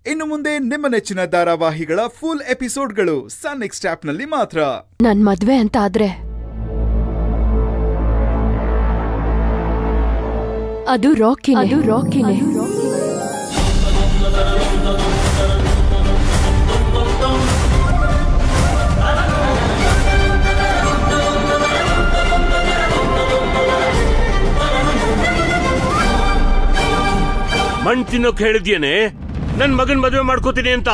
ಇನ್ನು ಮುಂದೆ ನಿಮ್ಮ ನೆಚ್ಚಿನ ಧಾರಾವಾಹಿಗಳ ಫುಲ್ ಎಪಿಸೋಡ್ಗಳು ಸನ್ ನೆಕ್ಸ್ಟ್ ಆಪ್ನಲ್ಲಿ ಮಾತ್ರ ನನ್ ಮದ್ವೆ ಅಂತ ಆದ್ರೆ ಅದು ರಾಕಿನೇ ಅದು ರಾಕಿನೇ ಮಣ್ ತಿನ್ನೋಕ್ ಹೇಳಿದ್ಯೇನೆ ನನ್ ಮಗನ್ ಮದ್ವೆ ಮಾಡ್ಕೋತೀನಿ ಅಂತ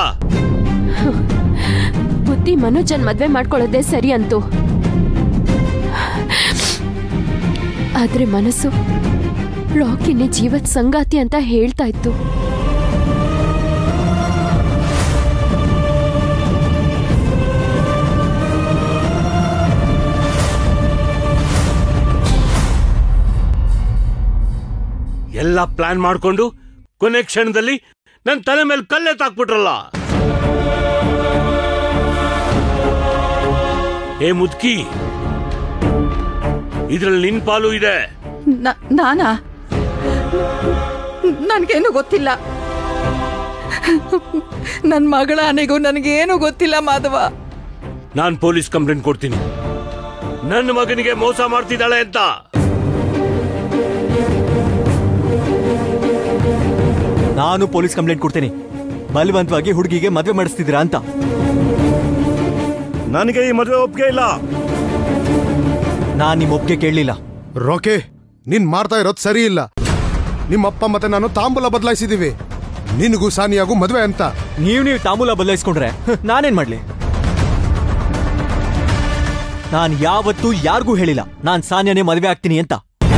ಬುದ್ಧಿ ಮನೋಜನ್ ಮದ್ವೆ ಮಾಡ್ಕೊಳ್ಳೋದೇ ಸರಿ ಅಂತು ಆದ್ರೆ ಮನಸ್ಸು ರಾಕಿನೇ ಜೀವತ್ ಸಂಗಾತಿ ಅಂತ ಹೇಳ್ತಾ ಇತ್ತು ಎಲ್ಲ ಪ್ಲಾನ್ ಮಾಡ್ಕೊಂಡು ಕೊನೆ ಕ್ಷಣದಲ್ಲಿ ನನ್ ತಲೆ ಮೇಲೆ ಕಲ್ಲೆ ತಾಕ್ಬಿಟ್ರಲ್ಲ ಏ ಮುದ್ಕಿ ಇದ್ರಲ್ಲಿ ನಿನ್ ಪಾಲು ಇದೆ ನ- ನಾನಾ ನನ್ಗೇನು ಗೊತ್ತಿಲ್ಲ ನನ್ನ ಮಗಳ ಆನೆಗೂ ನನಗೇನು ಗೊತ್ತಿಲ್ಲ ಮಾಧವ ನಾನ್ ಪೊಲೀಸ್ ಕಂಪ್ಲೇಂಟ್ ಕೊಡ್ತೀನಿ ನನ್ನ ಮಗನಿಗೆ ಮೋಸ ಮಾಡ್ತಿದ್ದಾಳೆ ಅಂತ ನಾನು ಪೊಲೀಸ್ ಕಂಪ್ಲೇಂಟ್ ಕೊಡ್ತೀನಿ ಬಲವಂತವಾಗಿ ಹುಡುಗಿಗೆ ಮದುವೆ ಮಾಡಿಸ್ತಿದ್ದೀರಾ ಅಂತ ನನಗೆ ಈ ಮದುವೆ ಒಪ್ಪಿಗೆ ಇಲ್ಲ ನಾನ್ ನಿಮ್ಮ ಒಪ್ಪಿಗೆ ಕೇಳಲಿಲ್ಲ ರೋಕೆ ನೀನ್ ಮಾಡ್ತಾ ಇರೋದ್ ಸರಿ ಇಲ್ಲ ನಿಮ್ಮಪ್ಪ ಮತ್ತೆ ನಾನು ತಾಂಬೂಲ ಬದಲಾಯಿಸಿದೀವಿ ನಿನಗೂ ಸಾನಿಯಾಗೂ ಮದ್ವೆ ಅಂತ ನೀವು ನೀವು ತಾಂಬೂಲ ಬದಲಾಯಿಸ್ಕೊಂಡ್ರೆ ಹ್, ನಾನೇನ್ ಮಾಡ್ಲಿ ನಾನ್ ಯಾವತ್ತೂ ಯಾರಿಗೂ ಹೇಳಿಲ್ಲ ನಾನ್ ಸಾನ್ಯನೇ ಮದುವೆ ಆಗ್ತೀನಿ ಅಂತ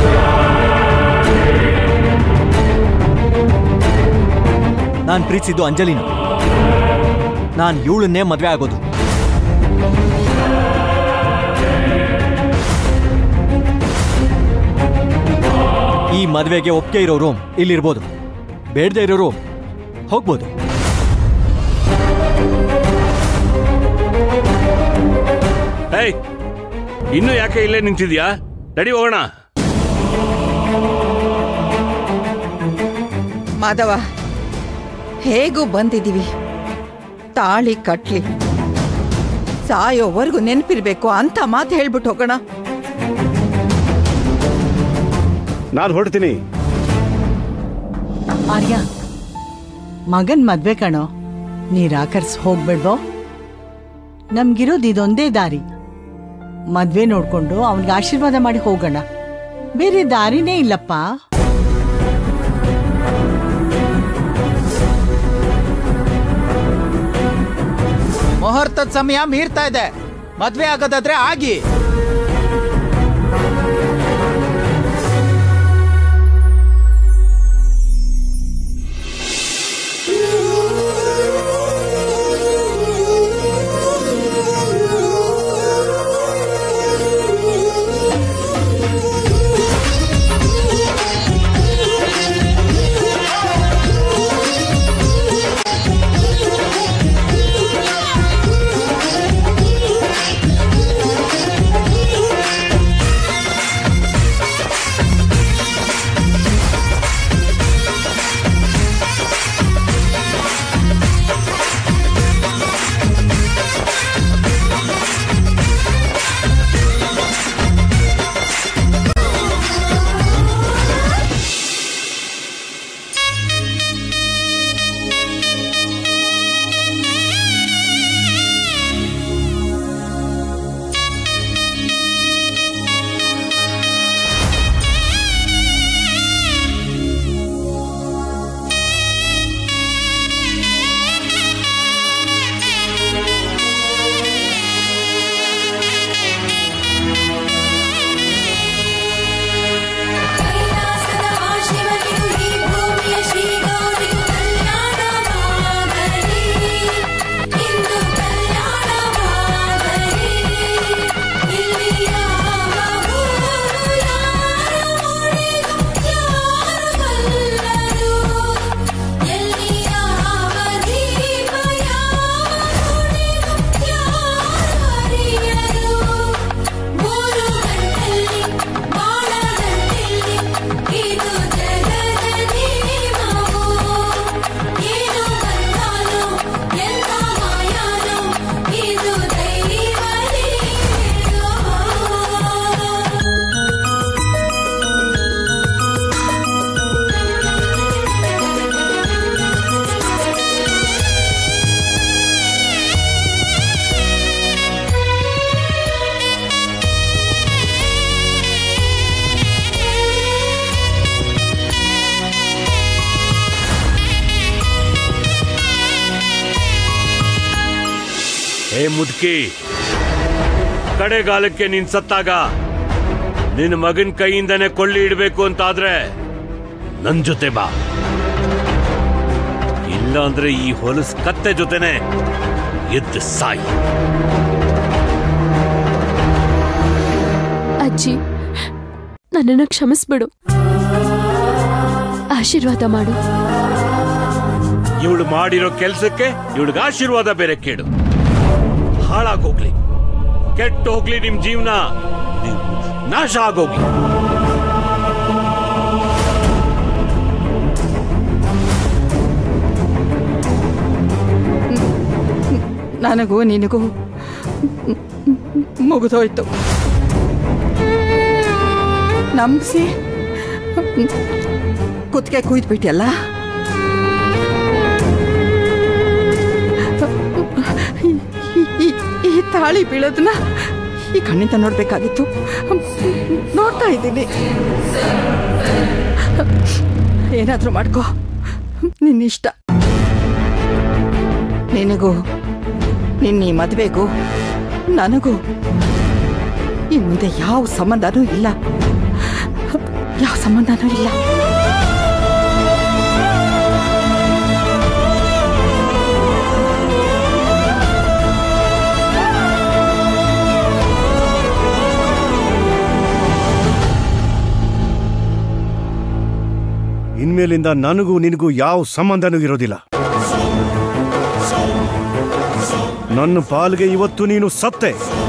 ನಾನ್ ಪ್ರೀತಿಸಿದ್ದು ಅಂಜಲಿನ ನಾನ್ ಇವಳನ್ನೇ ಮದ್ವೆ ಆಗೋದು ಈ ಮದ್ವೆಗೆ ಒಪ್ಪಿಗೆ ಇರೋರು ಇಲ್ಲಿರ್ಬೋದು ಬೇಡದೆ ಇರೋರು ಹೋಗ್ಬೋದು ಏಯ್ ಇನ್ನು ಯಾಕೆ ಇಲ್ಲೇ ನಿಂತಿದ್ಯಾ ನಡಿ ಹೋಗೋಣ ಮಾಧವ ಹೇಗೂ ಬಂದಿದ್ದೀವಿ ತಾಳಿ ಕಟ್ಲಿ ಸಾಯೋವರೆಗೂ ನೆನಪಿರ್ಬೇಕು ಅಂತ ಮಾತು ಹೇಳ್ಬಿಟ್ಟು ಹೋಗೋಣ ನಾನು ಹೊರಡ್ತೀನಿ ಆರ್ಯ ಮಗನ್ ಮದ್ವೆ ಕಣೋ ನೀರಾಕರ್ಸ್ ಹೋಗ್ಬೇಡ್ವೋ ನಮ್ಗಿರೋದು ಇದೊಂದೇ ದಾರಿ ಮದ್ವೆ ನೋಡ್ಕೊಂಡು ಅವನ್ಗೆ ಆಶೀರ್ವಾದ ಮಾಡಿ ಹೋಗೋಣ ಬೇರೆ ದಾರಿನೇ ಇಲ್ಲಪ್ಪ ಮುಹೂರ್ತದ ಸಮಯ ಮೀರ್ತಾ ಇದೆ ಮದ್ವೆ ಆಗೋದಾದ್ರೆ ಆಗಿ Thank ಏ ಮುದುಕಿ ಕಡೆಗಾಲಕ್ಕೆ ನೀನ್ ಸತ್ತಾಗ ನಿನ್ನ ಮಗನ್ ಕೈಯಿಂದನೇ ಕೊಳ್ಳಿ ಇಡಬೇಕು ಅಂತಾದ್ರೆ ನನ್ ಜೊತೆ ಬಾ ಇಲ್ಲ ಅಂದ್ರೆ ಈ ಹೊಲಸ್ ಕತ್ತೆ ಜೊತೆನೆ ಎದ್ದು ಸಾಯಿ ಅಜ್ಜಿ ನನ್ನನ್ನು ಕ್ಷಮಿಸ್ಬಿಡು ಆಶೀರ್ವಾದ ಮಾಡು ಇವಳು ಮಾಡಿರೋ ಕೆಲ್ಸಕ್ಕೆ ಇವಳಿಗೆ ಆಶೀರ್ವಾದ ಬೇರೆ ಕೇಳು ಹಾಳಾಗೋಗ್ಲಿ ಕೆಟ್ಟ ಹೋಗ್ಲಿ ನಿಮ್ ಜೀವನ ನಾಶ ಆಗೋಗ್ಲಿ ನನಗೂ ನಿನಗೂ ಮುಗಿದೋಯ್ತು ನಂಬಿಸಿ ಕುತ್ತಿಗೆ ಕುಯ್ದ್ಬಿಟ್ಟಿಯಲ್ಲ ಈ- ಈ- ಈ ತಾಳಿ ಬೀಳೋದನ್ನ ಈ ಕಣ್ಣಿಂದ ನೋಡ್ಬೇಕಾಗಿತ್ತು ನೋಡ್ತಾ ಇದ್ದೀನಿ ಏನಾದ್ರೂ ಮಾಡ್ಕೋ ನಿನ್ನಿಷ್ಟ ನಿನಗೂ ನಿನ್ನ ಈ ಮದುವೆಗೂ ನನಗೂ ಈ ಮುಂದೆ ಯಾವ ಸಂಬಂಧನೂ ಇಲ್ಲ ಯಾವ ಸಂಬಂಧನೂ ಇಲ್ಲ ಇನ್ಮೇಲಿಂದ ನನಗೂ ನಿನಗೂ ಯಾವ ಸಂಬಂಧನೂ ಇರೋದಿಲ್ಲ ನನ್ನ ಪಾಲ್ಗೆ ಇವತ್ತು ನೀನು ಸತ್ತೆ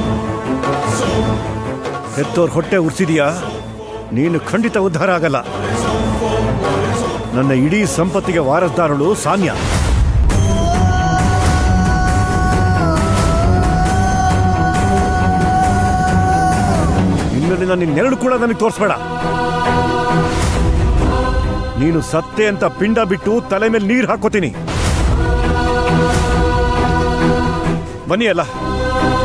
ಹೆತ್ತೋರ್ ಹೊಟ್ಟೆ ಉರ್ಸಿದೀಯಾ ನೀನು ಖಂಡಿತ ಉದ್ಧಾರ ಆಗಲ್ಲ ನನ್ನ ಇಡೀ ಸಂಪತ್ತಿಗೆ ವಾರಸ್ದಾರಳು ಸಾನ್ಯ ಇನ್ಮೇಲಿಂದ ನಿನ್ನೆರಡು ಕೂಡ ನನಗೆ ತೋರಿಸ್ಬೇಡ ನೀನು ಸತ್ತೆ ಅಂತ ಪಿಂಡ ಬಿಟ್ಟು ತಲೆ ಮೇಲೆ ನೀರು ಹಾಕೋತೀನಿ ಬನ್ನಿ ಅಲ್ಲ